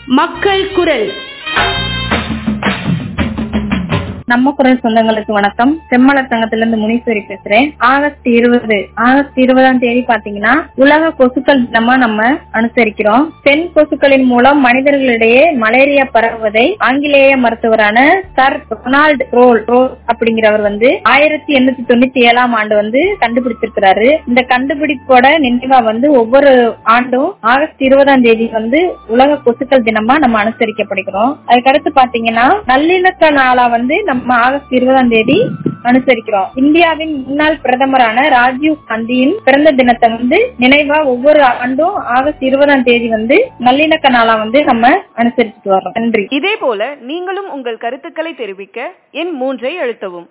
மக்கள் குரல் நம்ம குரல் சொந்தங்களுக்கு வணக்கம் செம்மலர் சங்கத்திலிருந்து முனீஸ்வரி பேசுறேன் ஆகஸ்ட் இருபது ஆகஸ்ட் இருபதாம் தேதி பாத்தீங்கன்னா உலக கொசுக்கள் தினமா நம்ம அனுசரிக்கிறோம் பெண் கொசுக்களின் மூலம் மனிதர்களிடையே மலேரியா பரவுவதை ஆங்கிலேய மருத்துவரான சர் ரொனால்ட் ரோல் ரோல் அப்படிங்கிறவர் வந்து ஆயிரத்தி எண்ணூத்தி தொண்ணூத்தி ஏழாம் ஆண்டு வந்து கண்டுபிடிச்சிருக்கிறாரு இந்த கண்டுபிடிப்போட நினைவா வந்து ஒவ்வொரு ஆண்டும் ஆகஸ்ட் இருபதாம் தேதி வந்து உலக கொசுக்கள் தினமா நம்ம அனுசரிக்கப்படுகிறோம் அதுக்கடுத்து பாத்தீங்கன்னா நல்லிணக்க நாளா வந்து நம்ம ஆகஸ்ட் இருபதாம் தேதி அனுசரிக்கிறோம் இந்தியாவின் முன்னாள் பிரதமரான ராஜீவ் காந்தியின் பிறந்த தினத்தை வந்து நினைவா ஒவ்வொரு ஆண்டும் ஆகஸ்ட் இருபதாம் தேதி வந்து நல்லிணக்க நாளா வந்து நம்ம அனுசரிச்சுட்டு வர்றோம் நன்றி இதே போல நீங்களும் உங்கள் கருத்துக்களை தெரிவிக்க எண் மூன்றை அழுத்தவும்